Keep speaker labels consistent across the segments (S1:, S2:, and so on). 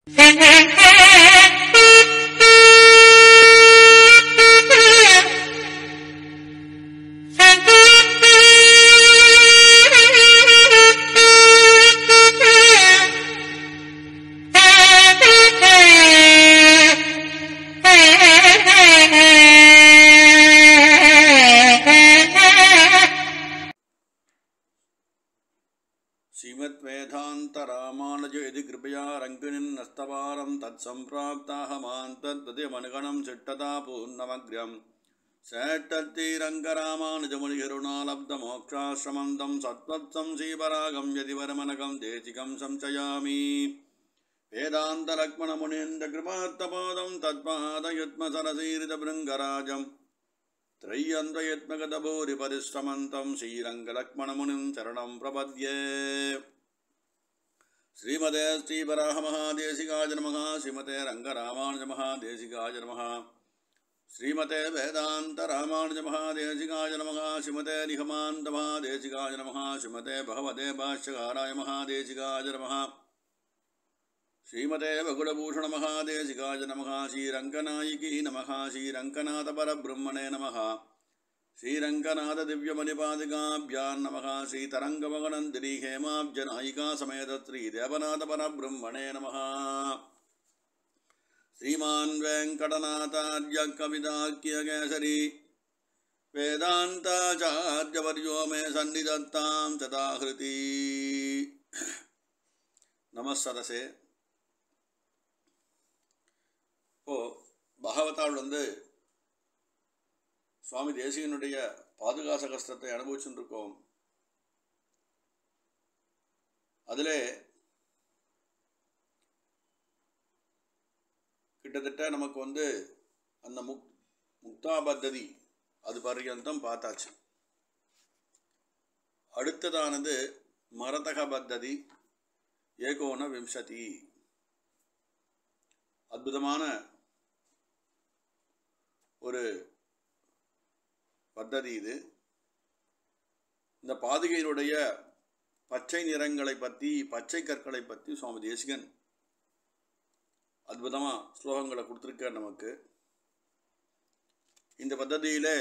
S1: श्रीमद्वेदान्तरामानुजयति कृपया रङ्गिनिन्नस्तवारं तत्सम्प्राप्ताहमान्तद्वदिमनुगणं चिट्टता पूर्णमग्र्यम् सेट्टत्तिरङ्गरामानुजमुनिगरुणालब्धमोक्षाश्रमं तं सत्त्वत्सं श्रीपरागं यदि वरमनकं देशिकं संशयामि वेदान्तलक्ष्मणमुनीन्द्रकृपात्तपादं तत्पादयुत्मसरसीरितभृङ्गराजम् त्रय्यन्वयत्मगतभूरिपरिश्रमन्तं श्रीरङ्गलक्ष्मणमुनिं शरणं प्रपद्ये श्रीमते श्रीवराहमहादेशिकाय नमः श्रीमते रङ्गरामानुजमहादेशिकाय नमः श्रीमते वेदान्तरामानुजमहादेशिकाय नमः श्रीमते निगमान्तमहादेशिकाय नमः श्रीमते भगवते भाष्यकाराय महादेशिकाय नमः श्रीमते बकुलभूषणमहादेशिकाय नमः श्रीरङ्गनायिकी नमः श्रीरङ्गनाथपरब्रह्मणे नमः श्रीरङ्गनाथदिव्यमणिपादिकाभ्यां नमः श्रीतरङ्गमगनन्दिनी हेमाब्जनायिका समेत श्रीदेवनाथपरब्रह्मणे नमः श्रीमान् वेङ्कटनाथार्य कविताख्यकेसरी वेदान्ताचार्यवर्यो मे सन्निधत्तां सदाहृति நமசதசே இப்போ பகவதாள் வந்து சுவாமி தேசிகனுடைய பாதுகாச கஷ்டத்தை அனுபவிச்சுட்டு இருக்கோம் அதில் கிட்டத்தட்ட நமக்கு வந்து அந்த முக் முக்தா பத்ததி அது பர்யந்தம் பார்த்தாச்சு அடுத்ததானது மரதக பத்ததி ஏகோன விம்சதி அற்புதமான ஒரு பத்ததி இது இந்த பாதுகையினுடைய பச்சை நிறங்களை பற்றி பச்சை கற்களை பற்றி சுவாமி தேசிகன் அற்புதமாக ஸ்லோகங்களை கொடுத்துருக்கார் நமக்கு இந்த பத்ததியில்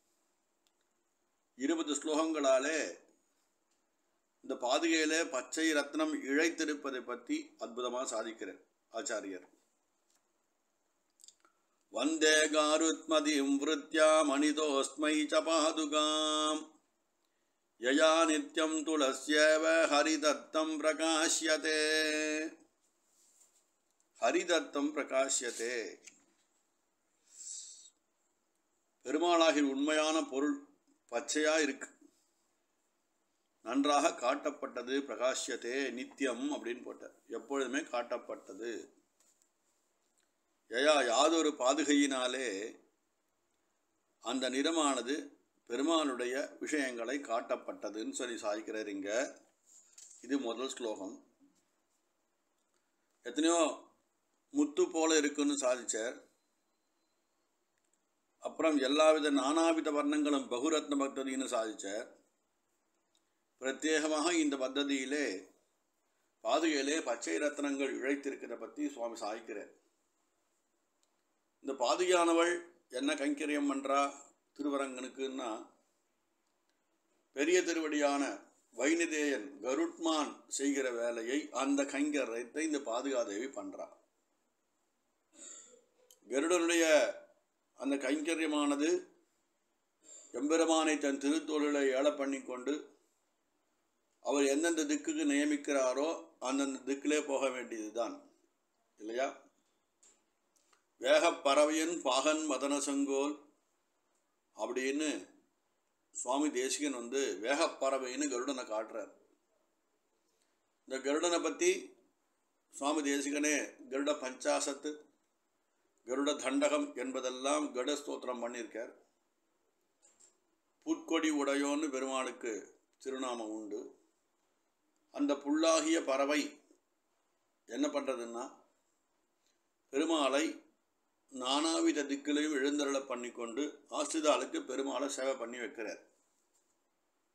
S1: இருபது ஸ்லோகங்களாலே இந்த பாதுகையில பச்சை ரத்னம் இழைத்திருப்பதை பற்றி அற்புதமாக சாதிக்கிறார் ஆச்சாரியர் வந்தே காருத்மதிம் விருத்தியா மணிதோஸ்மை ச பாதுகாம் யயா நித்யம் துளசியவ ஹரிதத்தம் பிரகாஷ்யதே ஹரிதத்தம் பிரகாஷ்யதே பெருமாளாகிய உண்மையான பொருள் பச்சையா இருக்கு நன்றாக காட்டப்பட்டது பிரகாஷ்யத்தே நித்தியம் அப்படின்னு போட்டார் எப்பொழுதுமே காட்டப்பட்டது யயா யாதொரு பாதுகையினாலே அந்த நிறமானது பெருமானுடைய விஷயங்களை காட்டப்பட்டதுன்னு சொல்லி சாய்க்கிறார் இங்க இது முதல் ஸ்லோகம் எத்தனையோ முத்து போல இருக்குன்னு சாதிச்சார் அப்புறம் எல்லாவித நானாவித வர்ணங்களும் பகுரத்ன பக்ததின்னு சாதிச்சார் பிரத்யேகமாக இந்த பத்ததியிலே பாதுகையிலே பச்சை ரத்னங்கள் இழைத்திருக்கிறத பற்றி சுவாமி சாய்க்கிறார் இந்த பாதுகையானவள் என்ன கைங்கரியம் பண்ணுறா திருவரங்கனுக்குன்னா பெரிய திருவடியான வைனிதேயன் கருட்மான் செய்கிற வேலையை அந்த கைங்கரத்தை இந்த பாதுகாதேவி பண்ணுறா கருடனுடைய அந்த கைங்கரியமானது எம்பெருமானை தன் திருத்தொழிலை ஏழ பண்ணி கொண்டு அவர் எந்தெந்த திக்குக்கு நியமிக்கிறாரோ அந்தந்த திக்கிலே போக வேண்டியதுதான் இல்லையா வேகப்பறவையன் பாகன் மதன செங்கோல் அப்படின்னு சுவாமி தேசிகன் வந்து வேகப்பறவைன்னு கருடனை காட்டுறார் இந்த கருடனை பற்றி சுவாமி தேசிகனே கருட பஞ்சாசத்து கருட தண்டகம் என்பதெல்லாம் கருட ஸ்தோத்திரம் பண்ணியிருக்கார் புட்கொடி உடையோன்னு பெருமாளுக்கு திருநாமம் உண்டு அந்த புல்லாகிய பறவை என்ன பண்ணுறதுன்னா பெருமாளை நானாவித திக்கிலையும் எழுந்தருள பண்ணி கொண்டு ஆசிரிதாளுக்கு பெருமாளை சேவை பண்ணி வைக்கிறார்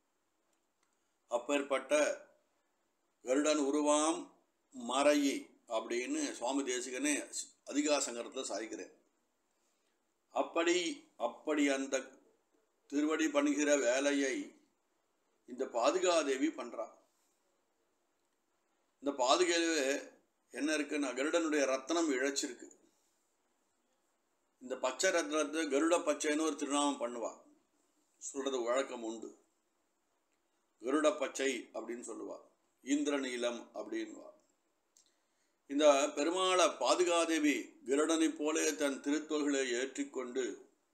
S1: அப்பேற்பட்ட கருடன் உருவாம் மறையி அப்படின்னு சுவாமி தேசிகனே அதிகாசங்கரத்தில் சாய்க்கிறேன் அப்படி அப்படி அந்த திருவடி பண்ணுகிற வேலையை இந்த பாதுகாதேவி பண்றா இந்த பாதுகையில என்ன இருக்குன்னா கருடனுடைய ரத்தனம் இழைச்சிருக்கு இந்த பச்சை ரத்னத்தை கருட பச்சைன்னு ஒரு திருநாமம் பண்ணுவா சொல்றது வழக்கம் உண்டு கருட பச்சை அப்படின்னு சொல்லுவா இந்திரநீலம் அப்படின்வா இந்த பெருமாளை பாதுகாதேவி கருடனைப் போலே தன் திருத்தொல்களை ஏற்றிக்கொண்டு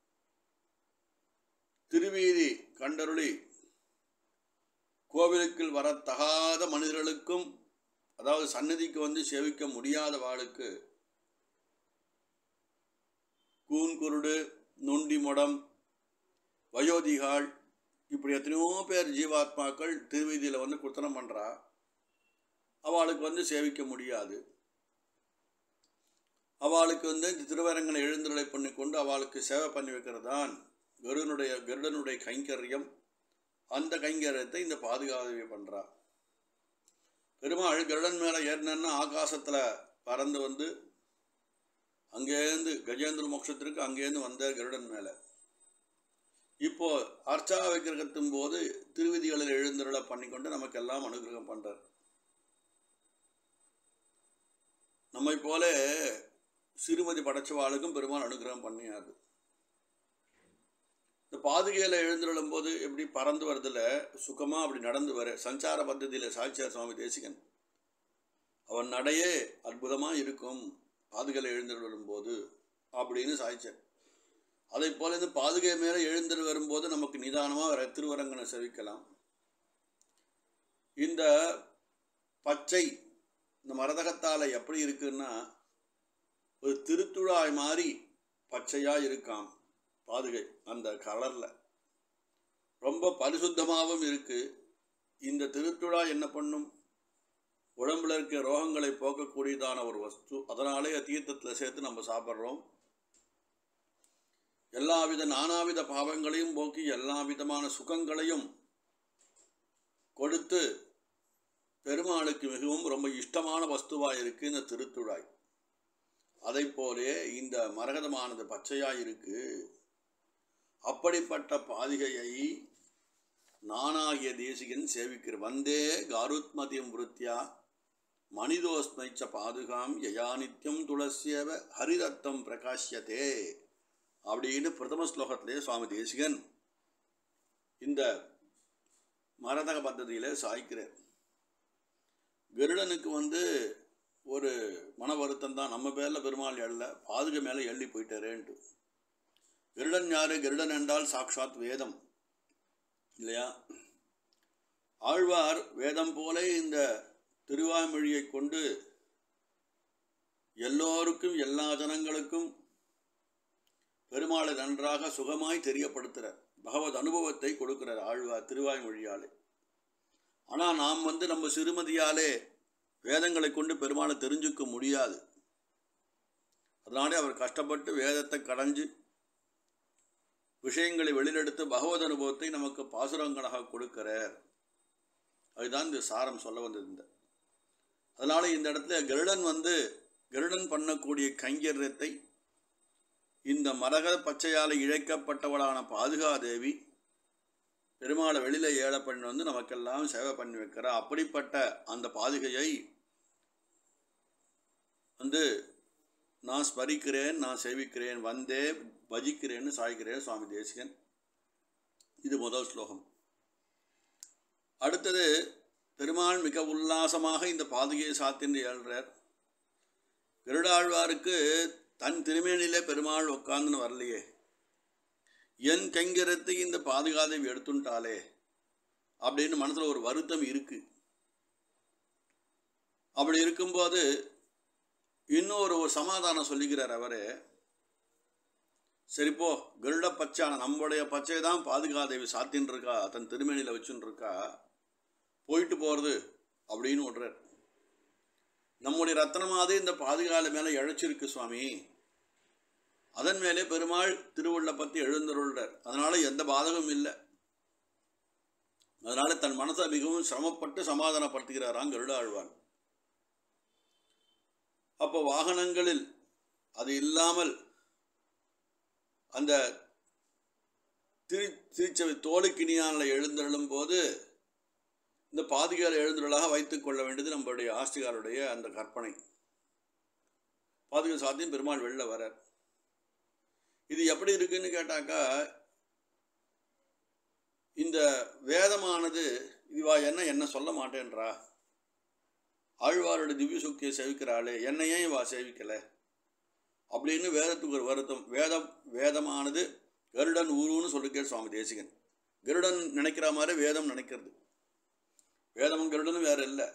S1: திருவீதி கண்டருளி கோவிலுக்குள் வரத்தகாத மனிதர்களுக்கும் அதாவது சன்னதிக்கு வந்து சேவிக்க முடியாத வாளுக்கு கூன்குருடு நொண்டி முடம் வயோதிகாள் இப்படி எத்தனையோ பேர் ஜீவாத்மாக்கள் திருவீதியில் வந்து குத்தனம் பண்ணுறா அவளுக்கு வந்து சேவிக்க முடியாது அவளுக்கு வந்து இந்த திருவரங்கனை எழுந்துருளை பண்ணி கொண்டு அவளுக்கு சேவை பண்ணி வைக்கிறது தான் கருடனுடைய கருடனுடைய கைங்கரியம் அந்த கைங்கரியத்தை இந்த பாதுகாதவி பண்ணுறா பெருமாள் கருடன் மேலே ஏறினா ஆகாசத்தில் பறந்து வந்து அங்கேருந்து கஜேந்திர மோட்சத்திற்கு அங்கேருந்து வந்த கருடன் மேலே இப்போ அர்ச்சா விக்கிரகத்தும் போது திருவிதிகளில் எழுந்தருளை பண்ணிக்கொண்டு நமக்கெல்லாம் அனுகிரகம் பண்றார் நம்மை போல சிறுமதி படைச்சவாளுக்கும் பெருமாள் அனுகிரகம் பண்ணியாது இந்த பாதுகையில் எழுந்துள்ளும் போது எப்படி பறந்து வரதில் சுகமாக அப்படி நடந்து வர சஞ்சார பద్ధதியில் சாட்சியார் சுவாமி தேசிகன் அவன் நடையே அற்புதமாக இருக்கும் பாதுகையில் எழுந்துள்ளும் போது அப்படின்னு சாய்ச்சார் அதை போல இந்த பாதுகை மேலே எழுந்து வரும்போது நமக்கு நிதானமாக வர திருவரங்கனை செவிக்கலாம் இந்த பச்சை இந்த மரதகத்தால் எப்படி இருக்குன்னா ஒரு திருத்துழாய் மாதிரி பச்சையாக இருக்காம் பாதுகை அந்த கலரில் ரொம்ப பரிசுத்தமாகவும் இருக்கு இந்த திருத்துழா என்ன பண்ணும் உடம்புல இருக்க ரோகங்களை போக்கக்கூடியதான ஒரு வஸ்து அதனாலே தீர்த்தத்தில் சேர்த்து நம்ம சாப்பிட்றோம் எல்லாவித நானாவித பாவங்களையும் போக்கி எல்லா விதமான சுகங்களையும் கொடுத்து பெருமாளுக்கு மிகவும் ரொம்ப இஷ்டமான வஸ்துவாக இருக்கு இந்த திருத்துழாய் அதை போலே இந்த மரகதமானது பச்சையாக இருக்கு அப்படிப்பட்ட பாதிகையை நானாகிய தேசிகன் சேவிக்கிற வந்தே காருத்மதியம் விருத்தியா மனிதோஸ்மைச்ச பாதுகாம் யயா நித்யம் துளசியவ ஹரிதத்தம் பிரகாஷ்யதே அப்படின்னு பிரதம ஸ்லோகத்திலே சுவாமி தேசிகன் இந்த மரதக பద్ధதியில் சாய்க்கிறார் கருடனுக்கு வந்து ஒரு மன வருத்தம் தான் நம்ம பேரில் பெருமாள் எழல பாதுகை மேலே எள்ளி போயிட்டாரேன்ட்டு கருடன் யாரு கருடன் என்றால் சாக்ஷாத் வேதம் இல்லையா ஆழ்வார் வேதம் போல இந்த திருவாய்மொழியை கொண்டு எல்லோருக்கும் எல்லா ஜனங்களுக்கும் பெருமாளை நன்றாக சுகமாய் தெரியப்படுத்துகிறார் பகவத் அனுபவத்தை கொடுக்கிறார் ஆழ்வார் திருவாய்மொழியாலே ஆனால் நாம் வந்து நம்ம சிறுமதியாலே வேதங்களை கொண்டு பெருமாளை தெரிஞ்சுக்க முடியாது அதனாலே அவர் கஷ்டப்பட்டு வேதத்தை கடைஞ்சு விஷயங்களை வெளியெடுத்து பகவத் அனுபவத்தை நமக்கு பாசுரங்களாக கொடுக்கிறார் அதுதான் இந்த சாரம் சொல்ல வந்தது இந்த அதனால இந்த இடத்துல கருடன் வந்து கருடன் பண்ணக்கூடிய கைங்கரியத்தை இந்த மரகத பச்சையால் இழைக்கப்பட்டவளான பாதுகாதேவி பெருமாளை வெளியில ஏழை பண்ணி வந்து நமக்கெல்லாம் சேவை பண்ணி வைக்கிறா அப்படிப்பட்ட அந்த பாதுகையை வந்து நான் ஸ்மரிக்கிறேன் நான் சேவிக்கிறேன் வந்தே பஜிக்கிறேன்னு சாய்க்கிறேன் சுவாமி தேசிகன் இது முதல் ஸ்லோகம் அடுத்தது பெருமாள் மிக உல்லாசமாக இந்த பாதுகையை சாத்தின்று ஏழ்றார் கருடாழ்வாருக்கு தன் திருமேனிலே பெருமாள் உட்காந்துன்னு வரலையே என் கைங்கரத்தை இந்த பாதுகாதேவி எடுத்துட்டாலே அப்படின்னு மனசில் ஒரு வருத்தம் இருக்கு அப்படி இருக்கும்போது இன்னொரு ஒரு சமாதானம் சொல்லிக்கிறார் அவரே சரிப்போ கருட பச்சான நம்முடைய பச்சை தான் பாதுகாதேவி சாத்தின்னு இருக்கா தன் திருமேனியில் வச்சுன்னு இருக்கா போயிட்டு போகிறது அப்படின்னு விடுறார் நம்முடைய ரத்னமாவது இந்த பாதுகால மேலே இழைச்சிருக்கு சுவாமி அதன் மேலே பெருமாள் திருவுள்ள பற்றி எழுந்தருள்றார் அதனால எந்த பாதகமும் இல்லை அதனால தன் மனசை மிகவும் சிரமப்பட்டு சமாதானப்படுத்துகிறாராம் கருட ஆழ்வான் அப்போ வாகனங்களில் அது இல்லாமல் அந்த திரு திருச்சபை தோலுக்கினியானில் எழுந்தருளும் போது இந்த பாதுகால எழுந்துருளாக வைத்துக் கொள்ள வேண்டியது நம்மளுடைய ஆஸ்திகாருடைய அந்த கற்பனை பாதுகா சாத்தியம் பெருமாள் வெளில வரார் இது எப்படி இருக்குன்னு கேட்டாக்கா இந்த வேதமானது இதுவா என்ன என்ன சொல்ல மாட்டேன்றா ஆழ்வாரோட திவ்ய சுக்தியை சேவிக்கிறாளே என்னை ஏன் இவா சேவிக்கல அப்படின்னு வேதத்துக்கு ஒரு வருத்தம் வேதம் வேதமானது கருடன் ஊருன்னு சொல்லிருக்கே சுவாமி தேசிகன் கருடன் நினைக்கிற மாதிரி வேதம் நினைக்கிறது வேதமும் கருடனும் வேற இல்லை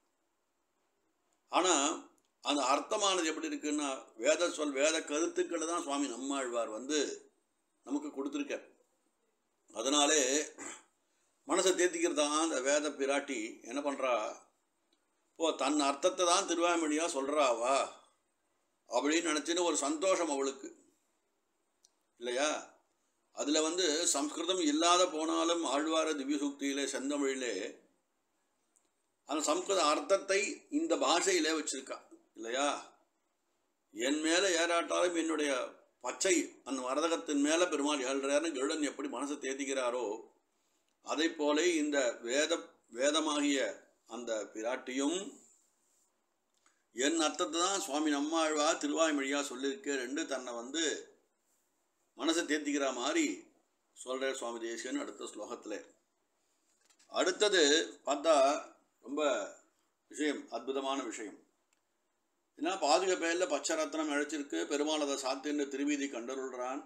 S1: ஆனால் அந்த அர்த்தமானது எப்படி இருக்குன்னா வேத சொல் வேத கருத்துக்களை தான் சுவாமி நம்மாழ்வார் வந்து நமக்கு கொடுத்துருக்கார் அதனாலே மனசை தேத்திக்கிறது தான் அந்த வேத பிராட்டி என்ன பண்ணுறா ஓ தன் அர்த்தத்தை தான் திருவாமொழியாக சொல்கிறாவா அப்படின்னு நினச்சின்னு ஒரு சந்தோஷம் அவளுக்கு இல்லையா அதில் வந்து சம்ஸ்கிருதம் இல்லாத போனாலும் ஆழ்வார திவ்ய சூக்தியிலே செந்தமிழிலே அந்த சம்ஸ்கிருத அர்த்தத்தை இந்த பாஷையிலே வச்சிருக்கா இல்லையா என் மேலே ஏறாட்டாலும் என்னுடைய பச்சை அந்த மரதகத்தின் மேலே பெருமாள் ஏழ்றாருன்னு கருடன் எப்படி மனசை தேத்திக்கிறாரோ அதை போல இந்த வேத வேதமாகிய அந்த பிராட்டியும் என் அர்த்தத்தை தான் சுவாமி நம்மாழ்வா திருவாய்மொழியா சொல்லியிருக்க ரெண்டு தன்னை வந்து மனசை தேத்திக்கிற மாதிரி சொல்கிற சுவாமி தேசியன் அடுத்த ஸ்லோகத்தில் அடுத்தது பார்த்தா ரொம்ப விஷயம் அற்புதமான விஷயம் ஏன்னா பாதுக பேரில் பச்சை ரத்னம் அழைச்சிருக்கு பெருமாள் அதை சாத்தின்னு திருவீதி கண்டருள்றான்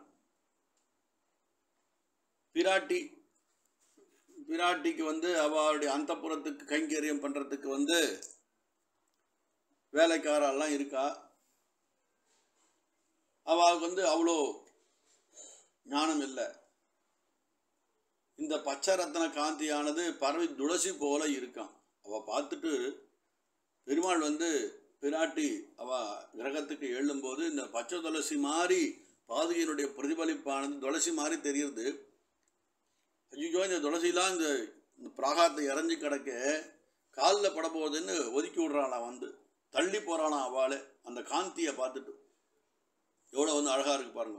S1: பிராட்டி பிராட்டிக்கு வந்து அவளுடைய அந்தப்புறத்துக்கு கைங்கரியம் பண்ணுறதுக்கு வந்து வேலைக்காரெல்லாம் இருக்கா அவளுக்கு வந்து அவ்வளோ ஞானம் இல்லை இந்த பச்சை ரத்ன காந்தியானது பறவை துளசி போல இருக்கான் அவள் பார்த்துட்டு பெருமாள் வந்து பிராட்டி அவ கிரகத்துக்கு எழும்போது இந்த பச்சை துளசி மாதிரி பாதுகையினுடைய பிரதிபலிப்பானது துளசி மாதிரி தெரியுது ஐயோ இந்த துளசிலாம் இந்த இந்த பிராகாரத்தை இறஞ்சி கிடக்க காலில் பட போகுதுன்னு ஒதுக்கி விட்றாளாம் வந்து தள்ளி போகிறாளாம் அவளே அந்த காந்தியை பார்த்துட்டு எவ்வளோ வந்து அழகாக இருக்கு பாருங்க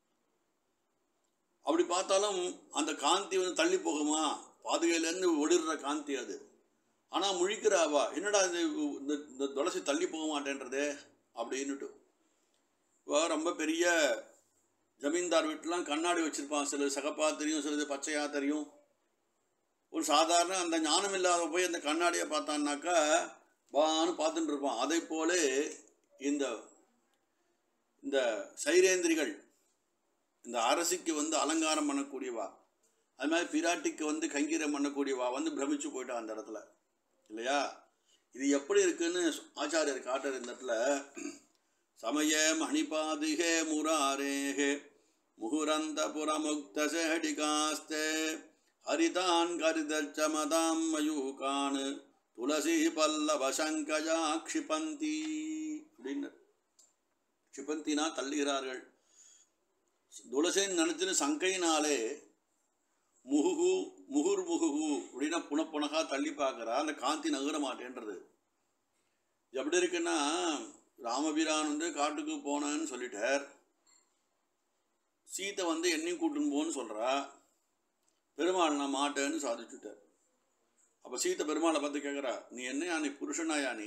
S1: அப்படி பார்த்தாலும் அந்த காந்தி வந்து தள்ளி போகுமா பாதுகையிலேருந்து ஒளிர்ற காந்தி அது ஆனால் முழிக்கிற அவா என்னடா இது இந்த இந்த துளசி தள்ளி போக மாட்டேன்றதே அப்படின்னுட்டு இப்போ ரொம்ப பெரிய ஜமீன்தார் வீட்டிலாம் கண்ணாடி வச்சுருப்பான் சில சகப்பா தெரியும் சிலது பச்சையாக தெரியும் ஒரு சாதாரண அந்த ஞானம் இல்லாத போய் அந்த கண்ணாடியை பார்த்தான்னாக்கா வான்னு பார்த்துட்டு இருப்பான் அதை போல இந்த இந்த சைரேந்திரிகள் இந்த அரசிக்கு வந்து அலங்காரம் பண்ணக்கூடியவா அது மாதிரி பிராட்டிக்கு வந்து கைங்கீரம் பண்ணக்கூடியவா வந்து பிரமிச்சு போயிட்டா அந்த இடத்துல இல்லையா இது எப்படி இருக்குன்னு ஆச்சாரியர் காட்டுற இந்த இடத்துல சமய மணிபாதிகே முராரேகே முகுரந்த புறமுக்த சேடிகாஸ்தே ஹரிதான் கரிதச்சமதாம் மயூகான் துளசி பல்லவ சங்கஜா க்ஷிபந்தி அப்படின்னு க்ஷிபந்தினா தள்ளுகிறார்கள் துளசின்னு நினச்சின்னு சங்கையினாலே முகுகு முகுர் முகுகு அப்படின்னா புனப்புனகா தள்ளி பார்க்குறா அந்த காந்தி நகர மாட்டேன்றது எப்படி இருக்குன்னா ராமபிரான் வந்து காட்டுக்கு போனேன்னு சொல்லிட்டார் சீத்தை வந்து என்னையும் கூட்டுன்னு போன்னு சொல்கிறா பெருமாள் நான் மாட்டேன்னு சாதிச்சுட்டார் அப்போ சீத்தை பெருமாளை பார்த்து கேட்குறா நீ என்னையா நீ புருஷனாயா நீ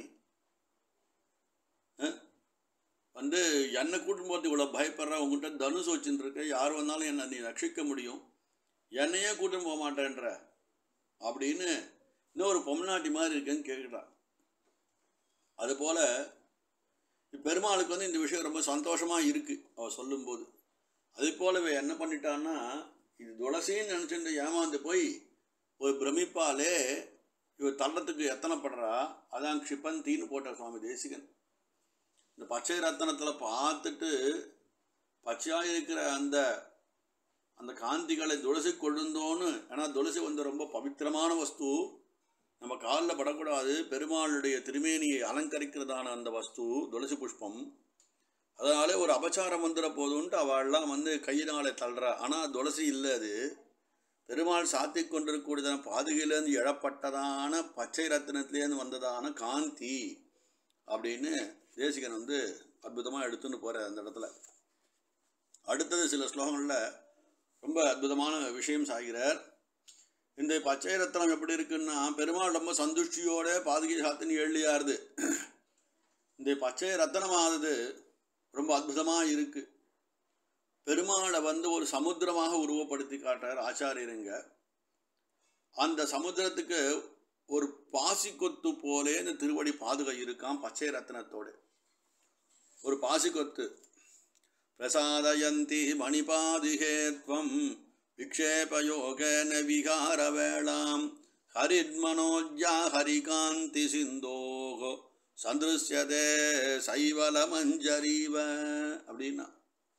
S1: அஹ்? வந்து என்னை கூட்டும் போது இவ்வளோ பயப்படுற உங்ககிட்ட தனுசு வச்சுட்டு இருக்க யார் வந்தாலும் என்னை நீ ரட்சிக்க முடியும் என்னையே கூட்டும் போக மாட்டேன்ற அப்படின்னு இன்னொரு பொம்நாட்டி மாதிரி இருக்கேன்னு கேட்குறா அதுபோல் பெருமாளுக்கு வந்து இந்த விஷயம் ரொம்ப சந்தோஷமாக இருக்குது அவள் சொல்லும்போது அதே போலவே என்ன பண்ணிட்டான்னா இது துளசின்னு நினச்சிட்டு ஏமாந்து போய் ஒரு பிரமிப்பாலே இவ தள்ளத்துக்கு எத்தனைப்படுறா அதான் க்ஷிபந்தின்னு போட்ட சுவாமி தேசிகன் இந்த பச்சை ரத்தனத்தில் பார்த்துட்டு பச்சையாக இருக்கிற அந்த அந்த காந்திகளை துளசி கொழுந்தோன்னு ஏன்னா துளசி வந்து ரொம்ப பவித்திரமான வஸ்து நம்ம காலில் படக்கூடாது பெருமாளுடைய திருமேனியை அலங்கரிக்கிறதான அந்த வஸ்து துளசி புஷ்பம் அதனாலே ஒரு அபச்சாரம் வந்துட போதுன்ட்டு அவள்லாம் வந்து கையினாலே தள்ளுறா ஆனால் துளசி இல்லை அது பெருமாள் சாத்தி கொண்டிருக்கூடியதான பாதுகையிலேருந்து எழப்பட்டதான பச்சை ரத்தினத்திலேருந்து வந்ததான காந்தி அப்படின்னு தேசிகன் வந்து அற்புதமாக எடுத்துன்னு போகிறார் அந்த இடத்துல அடுத்தது சில ஸ்லோகங்களில் ரொம்ப அற்புதமான விஷயம் சாகிறார் இந்த பச்சை ரத்தனம் எப்படி இருக்குன்னா பெருமாள் ரொம்ப சந்துஷ்டியோட பாதுகை சாத்தின்னு எழுதியாருது இந்த பச்சை ரத்தனமானது ரொம்ப அற்புதமாக இருக்கு பெருமாளை வந்து ஒரு சமுத்திரமாக உருவப்படுத்தி காட்டுறார் ஆச்சாரியருங்க அந்த சமுத்திரத்துக்கு ஒரு பாசி கொத்து போலே இந்த திருவடி பாதுகை இருக்கான் பச்சை ரத்னத்தோடு ஒரு பாசி கொத்து பிரசாதயந்தி மணிபாதிகேத்வம் விக்ஷேபயோகன விகாரவேளாம் ஹரித்மனோஜா ஹரிகாந்தி சிந்தோகோ சந்திருஷ்யதே சைவல மஞ்சரீவ அப்படின்னா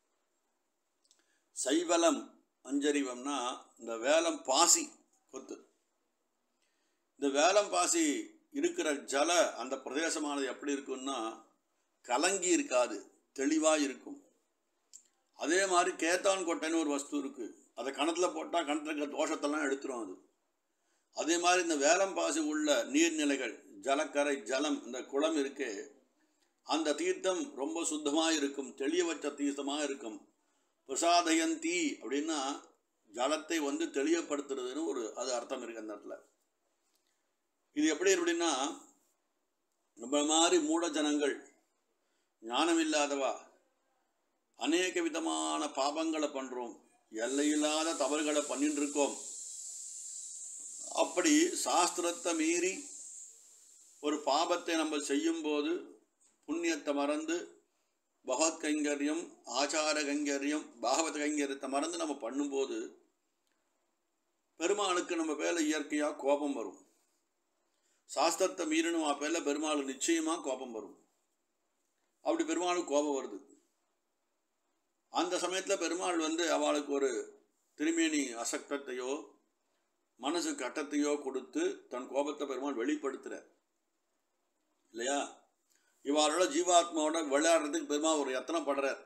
S1: சைவலம் மஞ்சரிவம்னா இந்த வேலம் பாசி கொத்து இந்த வேலம் பாசி இருக்கிற ஜல அந்த பிரதேசமானது எப்படி இருக்குன்னா கலங்கி இருக்காது தெளிவாக இருக்கும் அதே மாதிரி கேத்தான் கொட்டைன்னு ஒரு வஸ்து இருக்குது அதை கணத்தில் போட்டால் கணத்தில் இருக்கிற தோஷத்தெல்லாம் எடுத்துரும் அது அதே மாதிரி இந்த வேலம் பாசி உள்ள நீர்நிலைகள் ஜலக்கரை ஜலம் இந்த குளம் இருக்கே அந்த தீர்த்தம் ரொம்ப சுத்தமாக இருக்கும் தெளியவற்ற தீர்த்தமாக இருக்கும் பிரசாதயந்தி அப்படின்னா ஜலத்தை வந்து தெளியப்படுத்துறதுன்னு ஒரு அது அர்த்தம் இருக்கு அந்த இடத்துல இது எப்படி அப்படின்னா நம்ம மாதிரி மூட ஜனங்கள் ஞானம் இல்லாதவா அநேக விதமான பாபங்களை பண்ணுறோம் எல்லையில்லாத தவறுகளை பண்ணிட்டு இருக்கோம் அப்படி சாஸ்திரத்தை மீறி ஒரு பாபத்தை நம்ம செய்யும்போது புண்ணியத்தை மறந்து பகவத் கைங்கரியம் ஆச்சார கைங்கரியம் பாகவத கைங்கரியத்தை மறந்து நம்ம பண்ணும்போது பெருமாளுக்கு நம்ம பேரில் இயற்கையாக கோபம் வரும் சாஸ்திரத்தை மீறினும் ஆ பேரில் பெருமாளுக்கு நிச்சயமாக கோபம் வரும் அப்படி பெருமாளுக்கு கோபம் வருது அந்த சமயத்தில் பெருமாள் வந்து அவளுக்கு ஒரு திருமேனி அசக்தத்தையோ மனசு கட்டத்தையோ கொடுத்து தன் கோபத்தை பெருமாள் வெளிப்படுத்துகிறார் இல்லையா இவாளோட ஜீவாத்மாவோட விளையாடுறதுக்கு பெருமாள் ஒரு எத்தனை படுறார்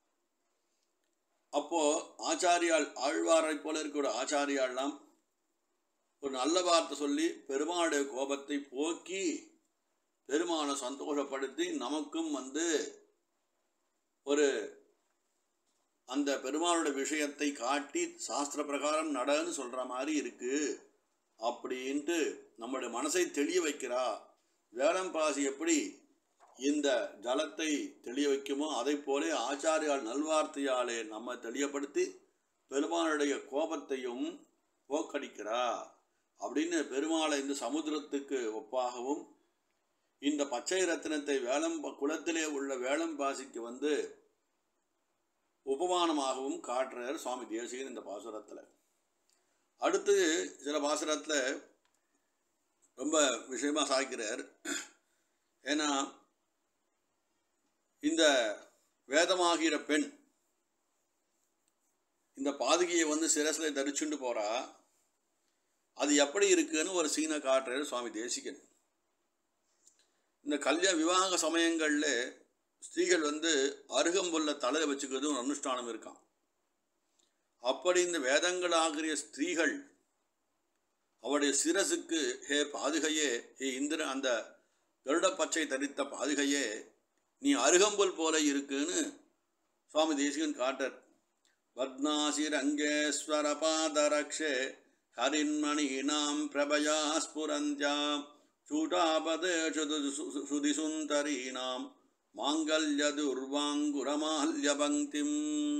S1: அப்போ ஆச்சாரியால் ஆழ்வாரை போல இருக்கிற ஆச்சாரியாலாம் ஒரு நல்ல வார்த்தை சொல்லி பெருமாளுடைய கோபத்தை போக்கி பெருமானை சந்தோஷப்படுத்தி நமக்கும் வந்து ஒரு அந்த பெருமாளோட விஷயத்தை காட்டி சாஸ்திர பிரகாரம் நடன்னு சொல்கிற மாதிரி இருக்கு அப்படின்ட்டு நம்மளுடைய மனசை தெளிய வைக்கிறா வேளம்பாசி எப்படி இந்த ஜலத்தை தெளிய வைக்குமோ அதை போலே ஆச்சாரியால் நல்வார்த்தையாலே நம்ம தெளியப்படுத்தி பெருமாளுடைய கோபத்தையும் போக்கடிக்கிறா அப்படின்னு பெருமாளை இந்த சமுத்திரத்துக்கு ஒப்பாகவும் இந்த பச்சை ரத்தினத்தை வேளம் குளத்திலே உள்ள வேளம்பாசிக்கு வந்து உபமானமாகவும் காட்டுறார் சுவாமி தேசிகன் இந்த பாசுரத்தில் அடுத்து சில பாசுரத்தில் ரொம்ப விஷயமாக சாய்க்கிறார் ஏன்னா இந்த வேதமாகிற பெண் இந்த பாதுகையை வந்து சிரசில் தரிச்சுண்டு போகிறா அது எப்படி இருக்குன்னு ஒரு சீனை காட்டுறாரு சுவாமி தேசிகன் இந்த கல்யாண விவாக சமயங்களில் ஸ்திரீகள் வந்து அருகம்புல்ல தலையில் வச்சுக்கிறது ஒரு அனுஷ்டானம் இருக்கான் அப்படி இந்த வேதங்கள் ஆகிய ஸ்திரீகள் அவருடைய சிரசுக்கு ஹே பாதுகையே ஹே இந்திர அந்த கருட பச்சை தரித்த பாதுகையே நீ அருகம்புல் போல இருக்குன்னு சுவாமி தேசிகன் காட்டர் பத்மாசிரங்கேஸ்வர பாதரக்ஷே ஹரின்மணீனாம் பிரபயா ஸ்புரந்தியாம் சூட்டாபதேஷு சுதிசுந்தரீனாம் மாங்கல்யதுர்வாங்குரமால்ய பங்கிம்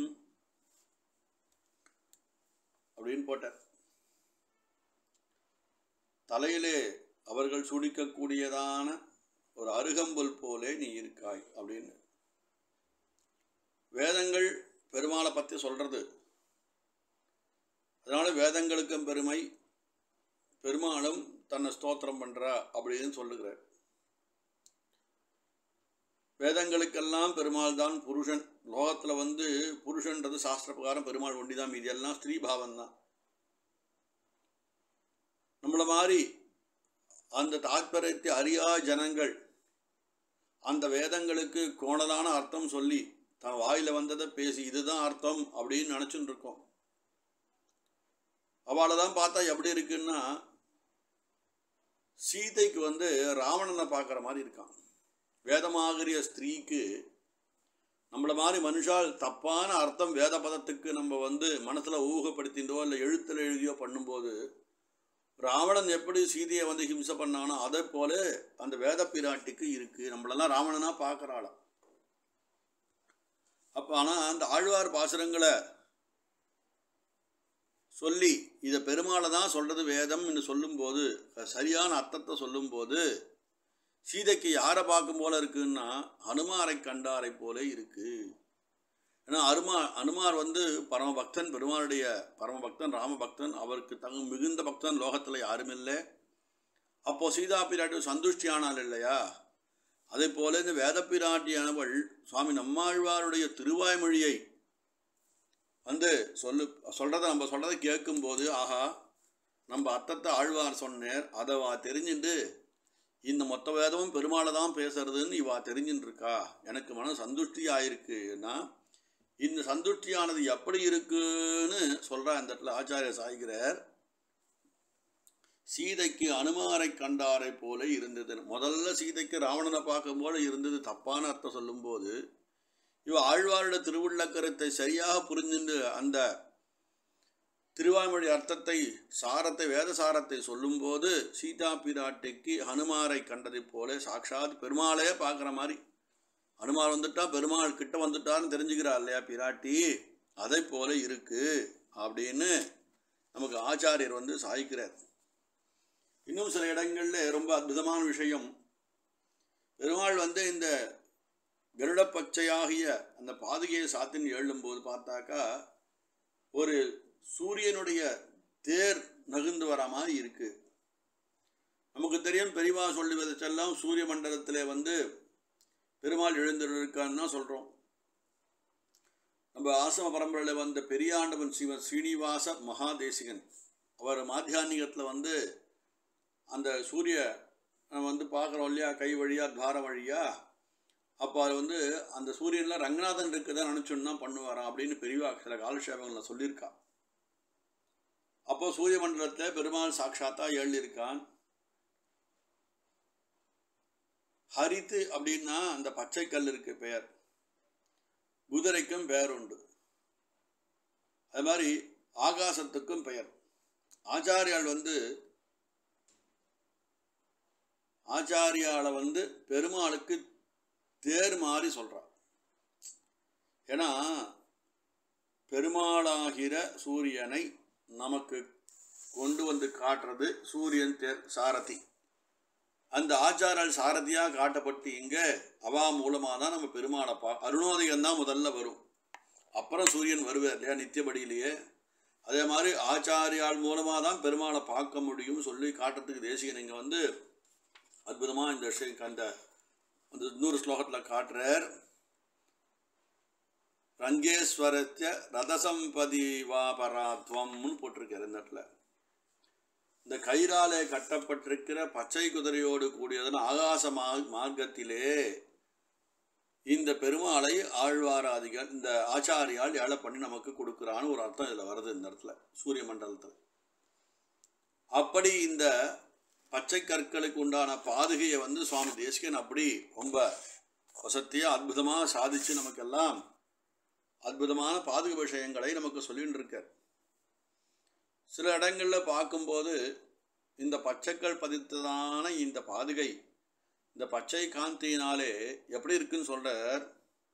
S1: அப்படின்னு போட்டார் தலையிலே அவர்கள் சுடிக்கக்கூடியதான ஒரு அருகம்புல் போலே நீ இருக்காய் அப்படின்னு வேதங்கள் பெருமாளை பற்றி சொல்கிறது அதனால வேதங்களுக்கும் பெருமை பெருமாளும் தன்னை ஸ்தோத்திரம் பண்ணுறா அப்படின்னு சொல்லுகிறார் வேதங்களுக்கெல்லாம் பெருமாள் தான் புருஷன் லோகத்தில் வந்து புருஷன்றது சாஸ்திர பிரகாரம் பெருமாள் ஒண்டி தான் மீதி எல்லாம் ஸ்திரீ பாவம் தான் நம்மளை மாதிரி அந்த தாத்பரியத்தை அறியா ஜனங்கள் அந்த வேதங்களுக்கு கோணலான அர்த்தம் சொல்லி தன் வாயில் வந்ததை பேசி இதுதான் அர்த்தம் அப்படின்னு நினச்சின்னு இருக்கோம் அவளை தான் பார்த்தா எப்படி இருக்குன்னா சீதைக்கு வந்து ராவணனை பார்க்குற மாதிரி இருக்கான் வேதமாகிறிய ஸ்திரீக்கு நம்மள மாதிரி மனுஷால் தப்பான அர்த்தம் வேத பதத்துக்கு நம்ம வந்து மனசில் ஊகப்படுத்தின்றோ இல்லை எழுத்தில் எழுதியோ பண்ணும்போது ராவணன் எப்படி சீதையை வந்து ஹிம்சை பண்ணானோ அதே போல அந்த வேத பிராட்டிக்கு இருக்கு நம்மளெல்லாம் ராவணனா பார்க்கறாளாம் அப்போ ஆனால் அந்த ஆழ்வார் பாசுரங்களை சொல்லி இதை பெருமாளை தான் சொல்றது வேதம் என்று சொல்லும்போது சரியான அர்த்தத்தை சொல்லும்போது சீதைக்கு யாரை பார்க்கும் போல இருக்குன்னா ஹனுமாரை கண்டாரை போல இருக்கு ஏன்னா அருமா அனுமார் வந்து பரமபக்தன் பெருமாளுடைய பரமபக்தன் ராமபக்தன் அவருக்கு தங்க மிகுந்த பக்தன் லோகத்தில் யாரும் இல்லை அப்போ சீதா பிராட்டி சந்துஷ்டி ஆனாள் இல்லையா அதே போல இந்த வேத பிராட்டியானவள் சுவாமி நம்மாழ்வாருடைய திருவாய்மொழியை வந்து சொல்லு சொல்கிறத நம்ம சொல்கிறத கேட்கும்போது ஆஹா நம்ம அர்த்தத்தை ஆழ்வார் சொன்னேர் அதை வா தெரிஞ்சுட்டு இந்த மொத்த வேதமும் பெருமாளை தான் பேசுறதுன்னு இவா தெரிஞ்சுட்டு இருக்கா எனக்கு மன சந்துஷ்டி ஆயிருக்குன்னா இந்த சந்துஷ்டியானது எப்படி இருக்குன்னு சொல்கிறா இந்த இடத்துல ஆச்சாரிய சாய்கிறார் சீதைக்கு அனுமாரை கண்டாரை போல இருந்தது முதல்ல சீதைக்கு ராவணனை பார்க்கும் போல இருந்தது தப்பான அர்த்தம் சொல்லும்போது இவ ஆழ்வாருடைய திருவுள்ள கருத்தை சரியாக புரிஞ்சுண்டு அந்த திருவாய்மொழி அர்த்தத்தை சாரத்தை வேத சாரத்தை சொல்லும்போது சீதா பிராட்டிக்கு ஹனுமாரை கண்டதைப் போல சாட்சாத் பெருமாளே பார்க்குற மாதிரி ஹனுமார் வந்துட்டா பெருமாள் கிட்ட வந்துட்டான்னு தெரிஞ்சுக்கிறா இல்லையா பிராட்டி அதை போல இருக்கு அப்படின்னு நமக்கு ஆச்சாரியர் வந்து சாய்க்கிறார் இன்னும் சில இடங்களில் ரொம்ப அற்புதமான விஷயம் பெருமாள் வந்து இந்த கருடப்பச்சையாகிய அந்த பாதுகையை சாத்தின் எழும்போது பார்த்தாக்கா ஒரு சூரியனுடைய தேர் நகுந்து வர மாதிரி இருக்கு நமக்கு தெரியும் பெரியவா சொல்லி விதைச்செல்லாம் சூரிய மண்டலத்தில் வந்து பெருமாள் எழுந்திருக்கான்னு தான் சொல்கிறோம் நம்ம ஆசம பரம்பரையில் வந்த பெரியாண்டவன் சிவன் ஸ்ரீனிவாச மகாதேசிகன் அவர் மாத்தியானிகத்தில் வந்து அந்த சூரிய நம்ம வந்து பார்க்குறோம் இல்லையா கை வழியா துவார வழியா அப்போ அது வந்து அந்த சூரியனில் ரங்கநாதன் இருக்குதான் நினச்சோன்னு தான் பண்ணுவாராம் அப்படின்னு பெரியவா சில காலக்ஷேபங்களில் சொல்லியிருக்கா அப்போ சூரிய மண்டலத்தில் பெருமாள் சாட்சாத்தா எழுதியிருக்கான் ஹரித்து அப்படின்னா அந்த பச்சை கல்லிற்கு பெயர் குதிரைக்கும் பெயர் உண்டு அது மாதிரி ஆகாசத்துக்கும் பெயர் ஆச்சாரியால் வந்து ஆச்சாரியால வந்து பெருமாளுக்கு தேர் மாதிரி சொல்கிறார் ஏன்னா பெருமாளாகிற சூரியனை நமக்கு கொண்டு வந்து காட்டுறது சூரியன் தேர் சாரதி அந்த ஆச்சாரால் சாரதியாக காட்டப்பட்டு இங்கே அவா மூலமாக தான் நம்ம பெருமாளை பா அருணோதயம் தான் முதல்ல வரும் அப்புறம் சூரியன் வருவார் இல்லையா நித்தியபடியிலேயே அதே மாதிரி ஆச்சாரியால் மூலமாக தான் பெருமாளை பார்க்க முடியும் சொல்லி காட்டுறதுக்கு தேசிகன் இங்கே வந்து அற்புதமாக இந்த விஷயம் அந்த அந்த இன்னொரு ஸ்லோகத்தில் காட்டுறார் ரங்கேஸ்வரத்திய ரதசம்பதி வாபராத்வம்னு போட்டிருக்கார் இந்த இடத்துல இந்த கயிறாலே கட்டப்பட்டிருக்கிற பச்சை குதிரையோடு கூடியதன் ஆகாச மா மார்க்கத்திலே இந்த பெருமாளை ஆழ்வாராதிகள் இந்த ஆச்சாரியால் ஏழை பண்ணி நமக்கு கொடுக்குறான்னு ஒரு அர்த்தம் இதில் வருது இந்த இடத்துல சூரிய மண்டலத்தில் அப்படி இந்த பச்சை கற்களுக்கு உண்டான பாதுகையை வந்து சுவாமி தேசிகன் அப்படி ரொம்ப வசத்தியாக அற்புதமாக சாதித்து நமக்கெல்லாம் அற்புதமான பாதுகை விஷயங்களை நமக்கு சொல்லின்னு இருக்கார் சில இடங்களில் பார்க்கும்போது இந்த பச்சைக்கல் பதித்ததான இந்த பாதுகை இந்த பச்சை காந்தியினாலே எப்படி இருக்குன்னு சொல்கிறார்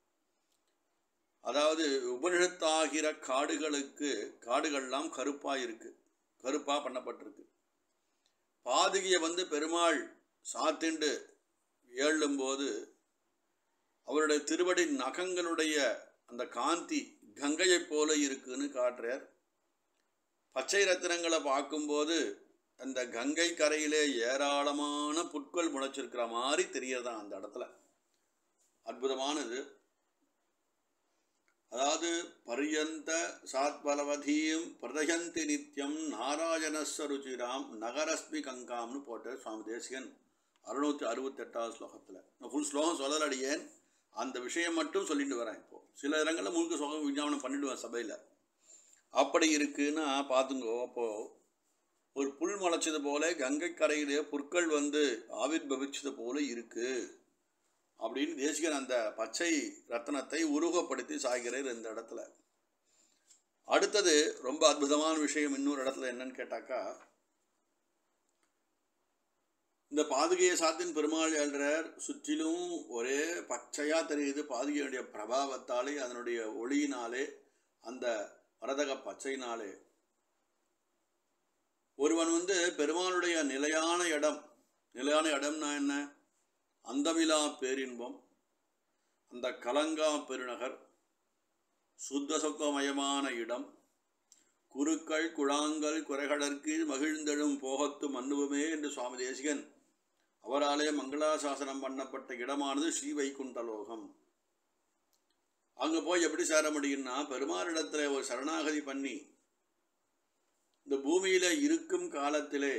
S1: அதாவது உபனிஷத்தாகிற காடுகளுக்கு காடுகள்லாம் கருப்பாக இருக்கு கருப்பாக பண்ணப்பட்டிருக்கு பாதுகையை வந்து பெருமாள் சாத்திண்டு ஏழும்போது அவருடைய திருவடி நகங்களுடைய அந்த காந்தி கங்கையைப் போல இருக்குன்னு காட்டுறார் பச்சை ரத்தினங்களை பார்க்கும்போது அந்த கங்கை கரையிலே ஏராளமான புட்கள் முளைச்சிருக்கிற மாதிரி தெரியறதான் அந்த இடத்துல அற்புதமானது அதாவது பரியந்த சாத்பலவதீம் பிரதயந்தி நித்யம் நாராயணஸ்வருச்சிராம் நகரஸ்மி கங்காம்னு போட்ட சுவாமி தேசிகன் அறுநூற்றி அறுபத்தெட்டாவது ஸ்லோகத்தில் நான் ஃபுல் ஸ்லோகம் சொல்லலடியேன் அந்த விஷயம் மட்டும் சொல்லிட்டு வரேன் இப்போது சில இடங்களில் முழுக்க ஸ்லோகம் விஞ்ஞாபனம் பண்ணிடுவேன் சபையில் அப்படி இருக்குன்னா பார்த்துங்கோ அப்போது ஒரு புல் முளைச்சது போல கங்கை கரையிலே புற்கள் வந்து ஆவிர்பவிச்சது போல இருக்கு அப்படின்னு தேசிகன் அந்த பச்சை ரத்னத்தை உருவப்படுத்தி சாய்கிறார் இந்த இடத்துல அடுத்தது ரொம்ப அற்புதமான விஷயம் இன்னொரு இடத்துல என்னன்னு கேட்டாக்கா இந்த பாதுகையை சாத்தின் பெருமாள் எழுறார் சுற்றிலும் ஒரே பச்சையா தெரியுது பாதுகையுடைய பிரபாவத்தாலே அதனுடைய ஒளியினாலே அந்த வரதக பச்சையினாலே ஒருவன் வந்து பெருமாளுடைய நிலையான இடம் நிலையான இடம்னா என்ன அந்தமிலா பேரின்பம் அந்த கலங்கா பெருநகர் சுத்த சொக்கமயமான இடம் குருக்கள் குழாங்கள் குறைகடற்கு மகிழ்ந்தெழும் போகத்து மன்னுவமே என்று சுவாமி தேசிகன் அவராலே மங்களாசாசனம் பண்ணப்பட்ட இடமானது ஸ்ரீ வைகுண்டலோகம் அங்கே போய் எப்படி சேர முடியும்னா பெருமாளிடத்துல ஒரு சரணாகதி பண்ணி இந்த பூமியில இருக்கும் காலத்திலே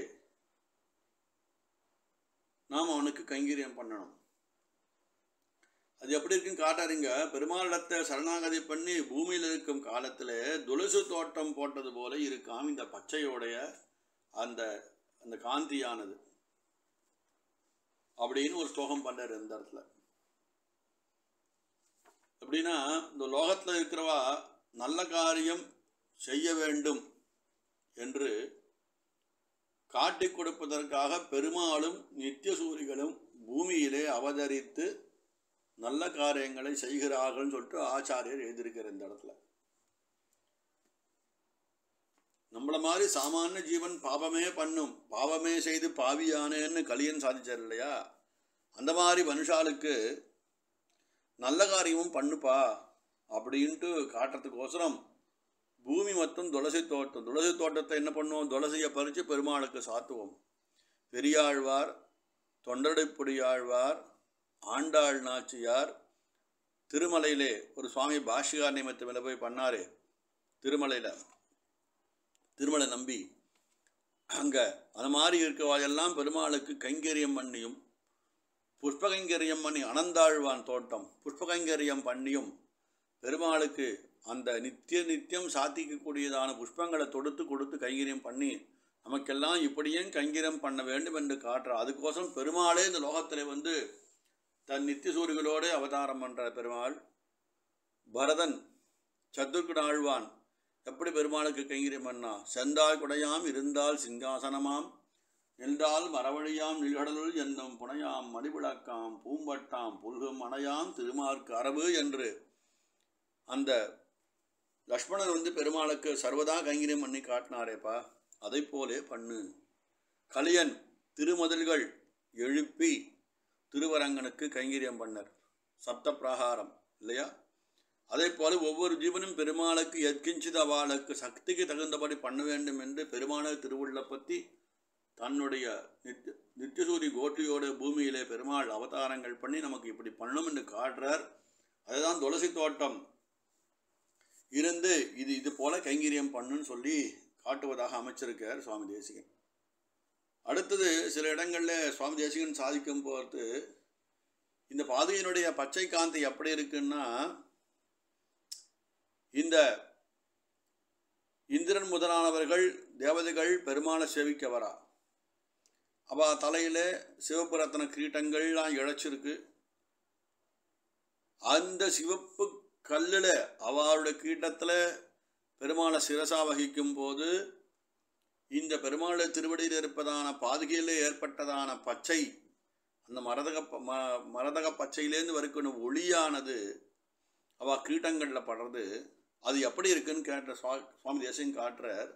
S1: நாம் அவனுக்கு கைங்கரியம் பண்ணணும் அது எப்படி இருக்குன்னு காட்டாருங்க பெருமாளிடத்தை சரணாகதி பண்ணி பூமியில் இருக்கும் காலத்தில் துளசு தோட்டம் போட்டது போல இருக்காம் இந்த பச்சையோடைய அந்த அந்த காந்தியானது அப்படின்னு ஒரு ஸ்லோகம் பண்ணார் இந்த இடத்துல எப்படின்னா இந்த லோகத்தில் இருக்கிறவா நல்ல காரியம் செய்ய வேண்டும் என்று காட்டிக் கொடுப்பதற்காக பெருமாளும் நித்திய சூரிகளும் பூமியிலே அவதரித்து நல்ல காரியங்களை செய்கிறார்கள்னு சொல்லிட்டு ஆச்சாரியர் எழுதியிருக்கார் இந்த இடத்துல நம்மள மாதிரி சாமானிய ஜீவன் பாவமே பண்ணும் பாவமே செய்து பாவியானேன்னு கலியன் சாதிச்சார் இல்லையா அந்த மாதிரி மனுஷாளுக்கு நல்ல காரியமும் பண்ணுப்பா அப்படின்ட்டு காட்டுறதுக்கோசரம் பூமி மொத்தம் துளசி தோட்டம் துளசி தோட்டத்தை என்ன பண்ணுவோம் துளசியை பறித்து பெருமாளுக்கு சாத்துவோம் பெரியாழ்வார் தொண்டடைப்புடியாழ்வார் ஆண்டாள் நாச்சியார் திருமலையிலே ஒரு சுவாமி பாஷிகார் நிமித்தமில் போய் பண்ணாரே திருமலையில் திருமலை நம்பி அங்கே அது மாதிரி இருக்கவாயெல்லாம் பெருமாளுக்கு கைங்கரியம் பண்ணியும் புஷ்பகைங்கரியம் பண்ணி அனந்தாழ்வான் தோட்டம் புஷ்பகைங்கரியம் பண்ணியும் பெருமாளுக்கு அந்த நித்திய நித்தியம் சாத்திக்கக்கூடியதான புஷ்பங்களை தொடுத்து கொடுத்து கைங்கரியம் பண்ணி நமக்கெல்லாம் இப்படியும் கைங்கரியம் பண்ண வேண்டும் என்று காட்டுறார் அதுக்கோசரம் பெருமாளே இந்த லோகத்தில் வந்து தன் நித்திய சூரிகளோடு அவதாரம் பண்ணுற பெருமாள் பரதன் சத்துர்குட ஆழ்வான் எப்படி பெருமாளுக்கு கைங்கரியம் பண்ணா செந்தாய் குடையாம் இருந்தால் சிங்காசனமாம் நின்றால் மரவழியாம் நில்கடலுள் என்னும் புனையாம் மணிவிளக்காம் பூம்பட்டாம் புல்கும் அணையாம் திருமார்க்கு அரபு என்று அந்த லக்ஷ்மணன் வந்து பெருமாளுக்கு சர்வதா கைங்கரியம் பண்ணி காட்டினாரேப்பா அதை போலே பண்ணு கலியன் திருமதில்கள் எழுப்பி திருவரங்கனுக்கு கைங்கரியம் பண்ணர் சப்த பிரகாரம் இல்லையா அதே போல ஒவ்வொரு ஜீவனும் பெருமாளுக்கு எத்கிஞ்சித அவளுக்கு சக்திக்கு தகுந்தபடி பண்ண வேண்டும் என்று பெருமாளை திருவுள்ள பற்றி தன்னுடைய நித்திய நித்தியசூரி கோட்டியோட பூமியிலே பெருமாள் அவதாரங்கள் பண்ணி நமக்கு இப்படி பண்ணணும் என்று காட்டுறார் அதுதான் துளசி தோட்டம் இருந்து இது இது போல கைங்கரியம் பண்ணுன்னு சொல்லி காட்டுவதாக அமைச்சிருக்கார் சுவாமி தேசிகன் அடுத்தது சில இடங்களில் சுவாமி தேசிகன் சாதிக்கும் போது இந்த பாதையினுடைய பச்சை காந்தி எப்படி இருக்குன்னா இந்த இந்திரன் முதலானவர்கள் தேவதைகள் பெருமாளை சேவிக்க வரா அவ தலையில சிவப்பு ரத்ன கிரீட்டங்கள்லாம் இழைச்சிருக்கு அந்த சிவப்பு கல்லில் அவளுடைய கீட்டத்தில் பெருமாளை சிரசா வகிக்கும் போது இந்த பெருமாளுடைய திருவடியில் இருப்பதான பாதுகையில் ஏற்பட்டதான பச்சை அந்த மரதக ப- ம மரதக பச்சையிலேருந்து வரைக்கும் ஒளியானது அவ கீட்டங்களில் படுறது அது எப்படி இருக்குன்னு கேட்ட சுவா சுவாமி தேசியம் காட்டுறார்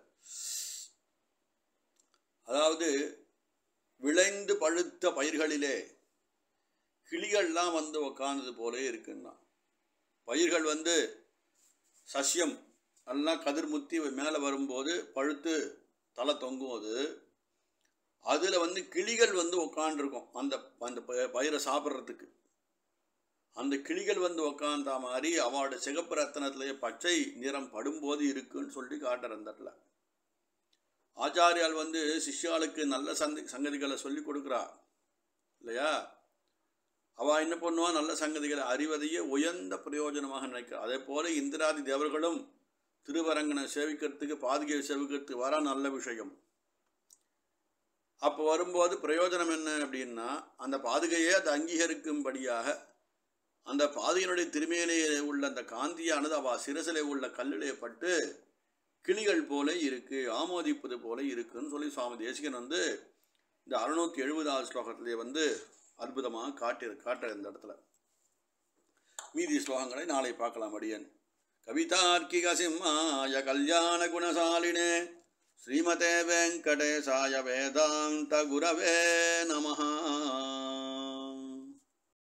S1: அதாவது விளைந்து பழுத்த பயிர்களிலே கிளிகள்லாம் வந்து உக்காந்தது போலே இருக்குன்னா பயிர்கள் வந்து சஸ்யம் எல்லாம் கதிர்முத்தி மேலே வரும்போது பழுத்து தலை தொங்கும் அது அதில் வந்து கிளிகள் வந்து உக்காண்டிருக்கும் அந்த அந்த ப- பயிரை சாப்பிட்றதுக்கு அந்த கிளிகள் வந்து உக்காந்தா மாதிரி அவளோட சிகப்பு ரத்தனத்திலேயே பச்சை நிறம் படும்போது இருக்குன்னு சொல்லி காட்டுற அந்த இடத்துல ஆச்சாரியால் வந்து சிஷ்யாளுக்கு நல்ல சந்தி சங்கதிகளை சொல்லி கொடுக்குறா இல்லையா அவள் என்ன பண்ணுவா நல்ல சங்கதிகளை அறிவதையே உயர்ந்த பிரயோஜனமாக நினைக்கிறா அதே போல இந்திராதி தேவர்களும் திருவரங்கனை சேவிக்கிறதுக்கு பாதுகையை சேவிக்கிறதுக்கு வர நல்ல விஷயம் அப்போ வரும்போது பிரயோஜனம் என்ன அப்படின்னா அந்த பாதுகையை அதை அங்கீகரிக்கும்படியாக அந்த பாதையினுடைய திருமையிலே உள்ள அந்த காந்தியானது அவ சிரசிலே உள்ள கல்லிலே பட்டு கிளிகள் போல இருக்கு ஆமோதிப்பது போல இருக்குன்னு சொல்லி சுவாமி தேசிகன் வந்து இந்த அறுநூத்தி எழுபதாவது ஸ்லோகத்திலே வந்து அற்புதமாக காட்டி காட்டுற இந்த இடத்துல மீதி ஸ்லோகங்களை நாளை பார்க்கலாம் அடியன் கவிதார்க்கிக சிம்மாய கல்யாண குணசாலினே ஸ்ரீமதே வெங்கடேசாய வேதாந்த குரவே நமஹா